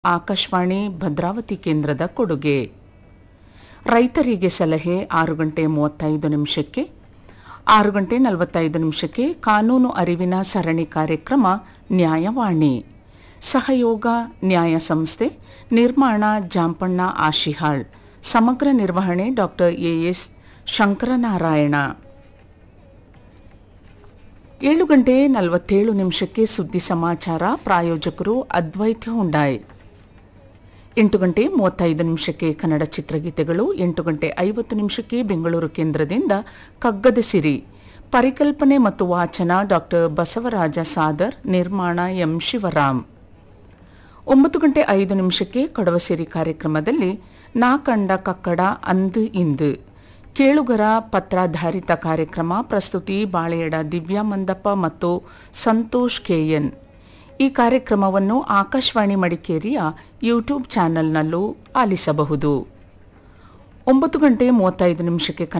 ಆಕಾಶವಾಣಿ ಭದ್ರಾವತಿ ಕೇಂದ್ರದ ಕೊಡುಗೆ ರೈತರಿಗೆ ಸಲಹೆ ಆರು ಗಂಟೆ ಮೂವತ್ತೈದು ನಿಮಿಷಕ್ಕೆ ಆರು ಗಂಟೆ ನಲವತ್ತೈದು ನಿಮಿಷಕ್ಕೆ ಕಾನೂನು ಅರಿವಿನ ಸರಣಿ ಕಾರ್ಯಕ್ರಮ ನ್ಯಾಯವಾಣಿ ಸಹಯೋಗ ನ್ಯಾಯ ಸಂಸ್ಥೆ ನಿರ್ಮಾಣ ಜಾಂಪಣ್ಣ ಆಶಿಹಾಳ್ ಸಮಗ್ರ ನಿರ್ವಹಣೆ ಡಾಕ್ಟರ್ ಎಎಸ್ ಶಂಕರನಾರಾಯಣ ಏಳು ಗಂಟೆ ನಲವತ್ತೇಳು ನಿಮಿಷಕ್ಕೆ ಸುದ್ದಿ ಸಮಾಚಾರ ಪ್ರಾಯೋಜಕರು ಅದ್ವೈತ ಹುಂಡಾಯ್ ಎಂಟು ಗಂಟೆ ಮೂವತ್ತೈದು ನಿಮಿಷಕ್ಕೆ ಕನ್ನಡ ಚಿತ್ರಗೀತೆಗಳು ಎಂಟು ಗಂಟೆ ಐವತ್ತು ನಿಮಿಷಕ್ಕೆ ಬೆಂಗಳೂರು ಕೇಂದ್ರದಿಂದ ಕಗ್ಗದ ಸಿರಿ ಪರಿಕಲ್ಪನೆ ಮತ್ತು ವಾಚನ ಡಾಕ್ಟರ್ ಬಸವರಾಜ ಸಾದರ್ ನಿರ್ಮಾಣ ಎಂ ಶಿವರಾಮ್ ಒಂಬತ್ತು ಗಂಟೆ ಐದು ನಿಮಿಷಕ್ಕೆ ಕೊಡವಸಿರಿ ಕಾರ್ಯಕ್ರಮದಲ್ಲಿ ನಾ ಕಂಡ ಕಕ್ಕಡ ಅಂದು ಇಂದು ಕೇಳುಗರ ಪತ್ರಾಧಾರಿತ ಕಾರ್ಯಕ್ರಮ ಪ್ರಸ್ತುತಿ ಬಾಳೆಯಡ ದಿವ್ಯಾ ಮಂದಪ್ಪ ಮತ್ತು ಸಂತೋಷ್ ಕೆಎನ್ ಈ ಕಾರ್ಯಕ್ರಮವನ್ನು ಆಕಾಶವಾಣಿ ಮಡಿಕೇರಿಯ ಯೂಟ್ಯೂಬ್ ಚಾನೆಲ್ನಲ್ಲೂ ಆಲಿಸಬಹುದು ಒಂಬತ್ತು ಗಂಟೆ ಮೂವತ್ತೈದು ನಿಮಿಷಕ್ಕೆ